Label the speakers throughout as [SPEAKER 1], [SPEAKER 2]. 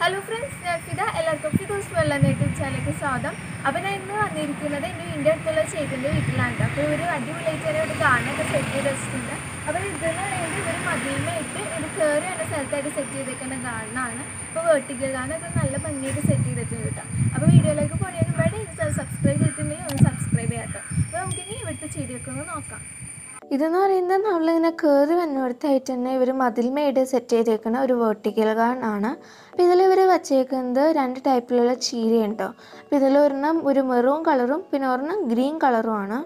[SPEAKER 1] hello friends ഞാൻ ഫിദ എല്ലാവർക്കും ഫിദോസ് വെള്ള യൂട്യൂബ് ചാനലിലേക്ക് സ്വാഗതം അപ്പോൾ ഞാൻ ഇന്ന് വന്നിരിക്കുന്നത് എൻ്റെ വീടിൻ്റെ അടുത്തുള്ള ചേട്ടൻ്റെ വീട്ടിലാണ് അപ്പോൾ ഇവർ അടിപൊളിയായിട്ട് തന്നെ ഒരു ഗാർഡനൊക്കെ സെറ്റ് ചെയ്ത് വെച്ചിട്ടുണ്ട് അപ്പോൾ ഇതെന്ന് പറയുന്നത് ഇവർ മതിലിനായിട്ട് ഇത് കയറി വന്ന സ്ഥലത്തായിട്ട് സെറ്റ് ചെയ്തേക്കുന്ന ഗാർഡനാണ് അപ്പോൾ വേർട്ടിക്കൽ ഗാർഡൻ ഒക്കെ നല്ല ഭംഗിയായിട്ട് സെറ്റ് ചെയ്തിട്ടുണ്ട് കേട്ടോ അപ്പോൾ വീഡിയോയിലേക്ക് പോണതിന് മുമ്പായിട്ട് ഇത് സബ്സ്ക്രൈബ് ചെയ്തിട്ടുണ്ടെങ്കിൽ ഒന്ന് സബ്സ്ക്രൈബ് ചെയ്യാം കേട്ടോ അപ്പോൾ നമുക്കിനി ഇവിടുത്തെ ചെടിയൊക്കെ ഒന്ന് നോക്കാം
[SPEAKER 2] ഇതെന്ന് പറയുന്നത് നമ്മളിങ്ങനെ കയറി വന്നിടത്തായിട്ട് തന്നെ ഇവർ മതിൽമേട് സെറ്റ് ചെയ്തേക്കുന്ന ഒരു വേർട്ടിക്കൽ ഗാർഡൻ ആണ് അപ്പോൾ ഇതിൽ ഇവർ വച്ചേക്കുന്നത് രണ്ട് ടൈപ്പിലുള്ള ചീരയുണ്ട് കേട്ടോ അപ്പോൾ ഇതിൽ ഒരെണ്ണം ഒരു മെറൂൺ കളറും പിന്നെ ഒരെണ്ണം ഗ്രീൻ കളറും ആണ്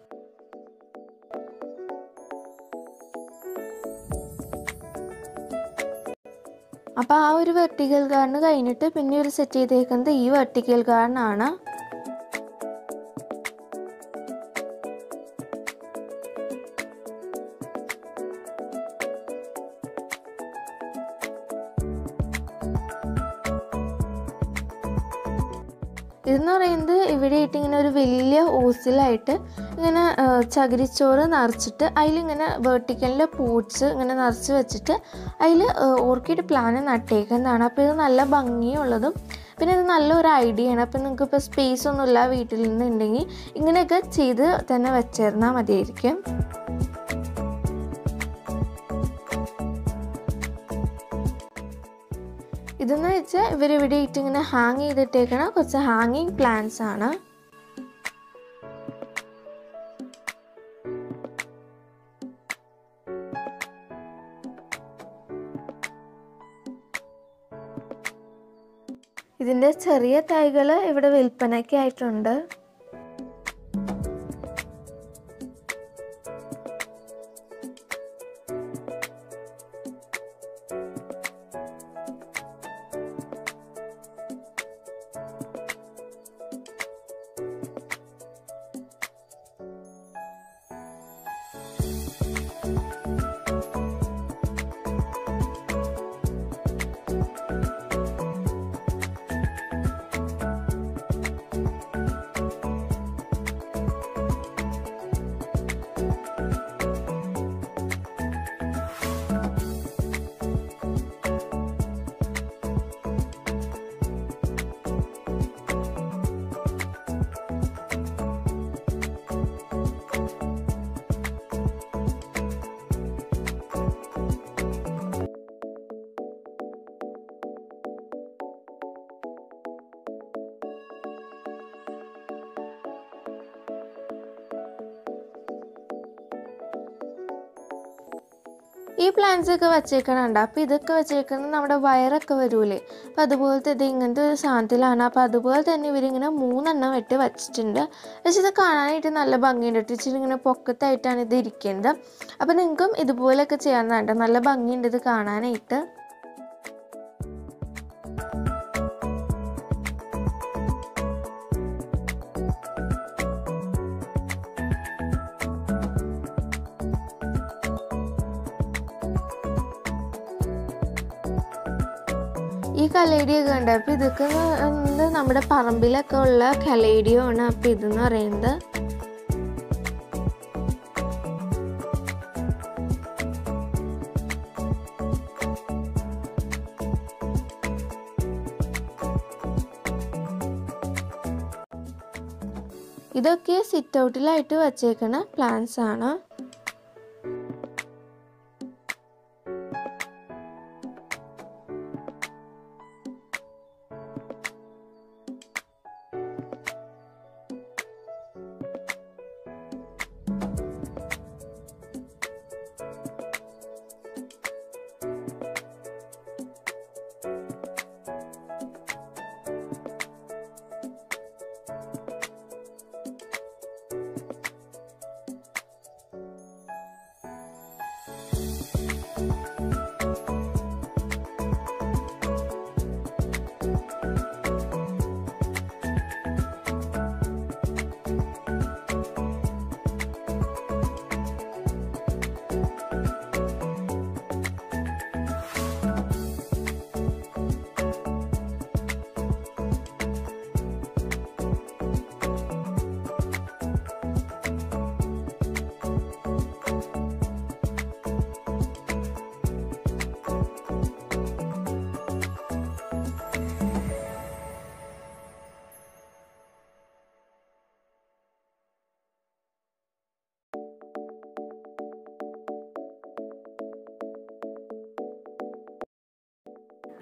[SPEAKER 2] അപ്പോൾ ആ ഒരു വെർട്ടിക്കൽ ഗാർഡൻ കഴിഞ്ഞിട്ട് പിന്നെ ഇവർ സെറ്റ് ചെയ്തേക്കുന്നത് ഈ വെർട്ടിക്കൽ ഗാർഡൻ ആണ് ഇതെന്ന് പറയുന്നത് ഇവിടെയായിട്ട് ഇങ്ങനെ ഒരു വലിയ ഓസിലായിട്ട് ഇങ്ങനെ ആ, ചകിരിച്ചോറ് നിറച്ചിട്ട് അതിലിങ്ങനെ വേർട്ടിക്കലിൻ്റെ പോട്ട്സ് ഇങ്ങനെ നിറച്ച് വെച്ചിട്ട് അതിൽ ഓർക്കിഡ് പ്ലാന്റ് നട്ടേക്കുന്നതാണ് അപ്പോൾ ഇത് നല്ല ഭംഗിയുള്ളതും പിന്നെ ഇത് നല്ലൊരു ഐഡിയ ആണ് അപ്പോൾ നിങ്ങൾക്ക് ഇപ്പോൾ സ്പേസ് ഒന്നുമില്ല വീട്ടിൽ നിന്നുണ്ടെങ്കിൽ ഇങ്ങനെയൊക്കെ ചെയ്ത് തന്നെ വെച്ചിരുന്നാൽ മതിയായിരിക്കും ഇതെന്ന് വെച്ചാൽ ഇവർ ഇവിടെ ഇട്ട് ഇങ്ങനെ ഹാങ് ചെയ്തിട്ടേക്കണ കുറച്ച് ഹാങ്ങിങ് പ്ലാന്റ്സ് ആണ് ഇതിൻ്റെ ചെറിയ തൈകൾ ഇവിടെ വിൽപ്പനയ്ക്കായിട്ടുണ്ട് ഈ പ്ലാന്റ്സ് ഒക്കെ വെച്ചേക്കണുണ്ട് അപ്പോൾ ഇതൊക്കെ വെച്ചേക്കുന്നത് നമ്മുടെ വയറൊക്കെ വരൂലേ അപ്പോൾ അതുപോലത്തെ ഇത് ഇങ്ങനത്തെ ഒരു സാധനത്തിലാണ് അപ്പോൾ അതുപോലെ തന്നെ ഇവരിങ്ങനെ മൂന്നെണ്ണം ഇട്ട് വെച്ചിട്ടുണ്ട് പക്ഷെ ഇത് കാണാനായിട്ട് നല്ല ഭംഗിയുണ്ട് കേട്ടോ ഇച്ചിരി ഇങ്ങനെ പൊക്കത്തായിട്ടാണ് ഇത് ഇരിക്കുന്നത് അപ്പോൾ നിങ്ങൾക്കും ഇതുപോലെയൊക്കെ ചെയ്യാവുന്നതാണ് നല്ല ഭംഗിയുണ്ട് ഇത് കാണാനായിട്ട് ഈ കലേഡിയൊക്കെ ഉണ്ട് അപ്പോൾ ഇതൊക്കെ എന്ന് നമ്മുടെ പറമ്പിലൊക്കെ ഉള്ള കലേഡിയോ ആണ് അപ്പോൾ ഇതെന്ന് പറയുന്നത് ഇതൊക്കെ സിറ്റ് ഔട്ടിലായിട്ട് വച്ചേക്കുന്ന പ്ലാന്റ്സ് ആണ്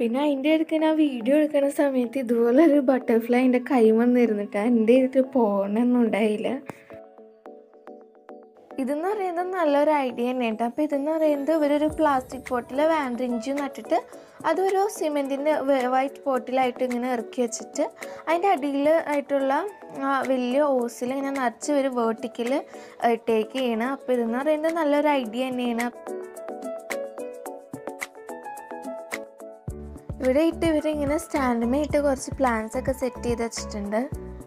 [SPEAKER 2] പിന്നെ അതിൻ്റെ ഇടയ്ക്ക് ഞാൻ വീഡിയോ എടുക്കുന്ന സമയത്ത് ഇതുപോലെ ഒരു ബട്ടർഫ്ലൈ എൻ്റെ കൈ വന്നിരുന്നിട്ട് എൻ്റെ അടുത്ത് പോകണമെന്നും ഉണ്ടായില്ല ഇതെന്ന് പറയുന്നത് നല്ലൊരു ഐഡിയ തന്നെയാണ് അപ്പോൾ ഇതെന്ന് പറയുന്നത് ഇവരൊരു പ്ലാസ്റ്റിക് പോട്ടിൽ വാൻഡ്രിഞ്ച് നട്ടിട്ട് അതൊരു സിമെൻറ്റിൻ്റെ വൈറ്റ് പോട്ടിലായിട്ട് ഇങ്ങനെ ഇറക്കി വെച്ചിട്ട് അതിൻ്റെ അടിയിൽ ആയിട്ടുള്ള ആ വലിയ ഓസിൽ ഇങ്ങനെ നിറച്ച് ഒരു വേർട്ടിക്കൽ ഇട്ടേക്ക് ചെയ്യണം അപ്പോൾ ഇതെന്ന് പറയുന്നത് നല്ലൊരു ഐഡിയ തന്നെയാണ് ഇവിടെ ഇട്ട് ഇവരിങ്ങനെ സ്റ്റാൻഡുമേ ഇട്ട് കുറച്ച് പ്ലാൻസ് ഒക്കെ സെറ്റ് ചെയ്ത് വെച്ചിട്ടുണ്ട്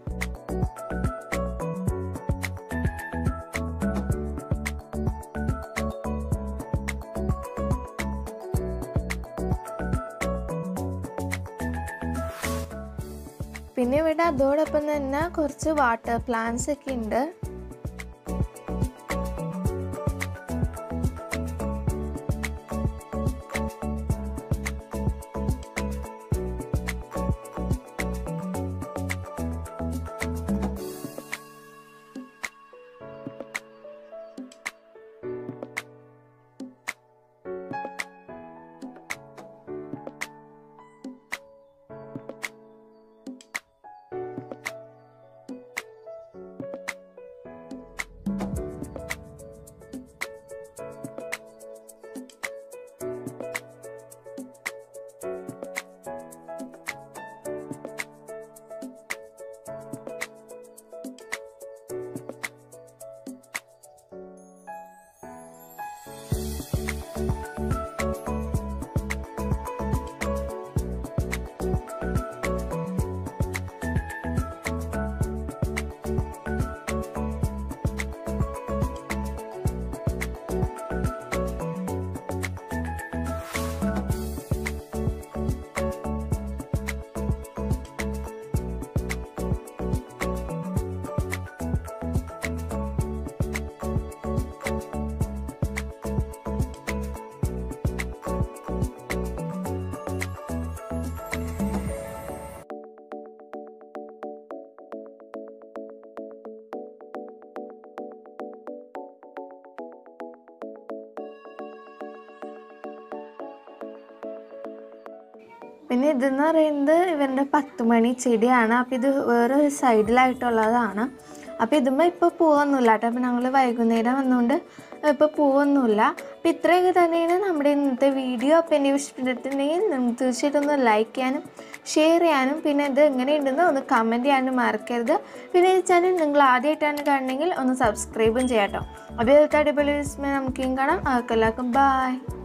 [SPEAKER 2] പിന്നെ ഇവിടെ അതോടൊപ്പം തന്നെ കുറച്ച് വാട്ടർ പ്ലാന്റ്സ് ഒക്കെ ഉണ്ട് പിന്നെ ഇതെന്ന് പറയുന്നത് ഇവരുടെ പത്ത് മണി ചെടിയാണ് അപ്പോൾ ഇത് വേറെ ഒരു സൈഡിലായിട്ടുള്ളതാണ് അപ്പോൾ ഇതുമ്പോൾ ഇപ്പോൾ പൂവൊന്നുമില്ല കേട്ടോ അപ്പോൾ ഞങ്ങൾ വൈകുന്നേരം വന്നുകൊണ്ട് ഇപ്പോൾ പൂവൊന്നുമില്ല അപ്പോൾ ഇത്രയൊക്കെ തന്നെയാണ് നമ്മുടെ ഇന്നത്തെ വീഡിയോ അപ്പോൾ എന്നെ ഇഷ്ടപ്പെട്ടിട്ടുണ്ടെങ്കിൽ നിങ്ങൾ തീർച്ചയായിട്ടും ഒന്ന് ലൈക്ക് ചെയ്യാനും ഷെയർ ചെയ്യാനും പിന്നെ ഇത് എങ്ങനെയുണ്ടെന്ന് ഒന്ന് കമൻറ്റ് ചെയ്യാനും മറക്കരുത് പിന്നെ ഈ ചാനൽ നിങ്ങൾ ആദ്യമായിട്ടാണ് കാണണമെങ്കിൽ ഒന്ന് സബ്സ്ക്രൈബും ചെയ്യാം കേട്ടോ അപ്പോൾ ഇതൊക്കെ അടിപൊളി വിസ്മയം നമുക്കും കാണാം അവർക്കെല്ലാവർക്കും ബായ്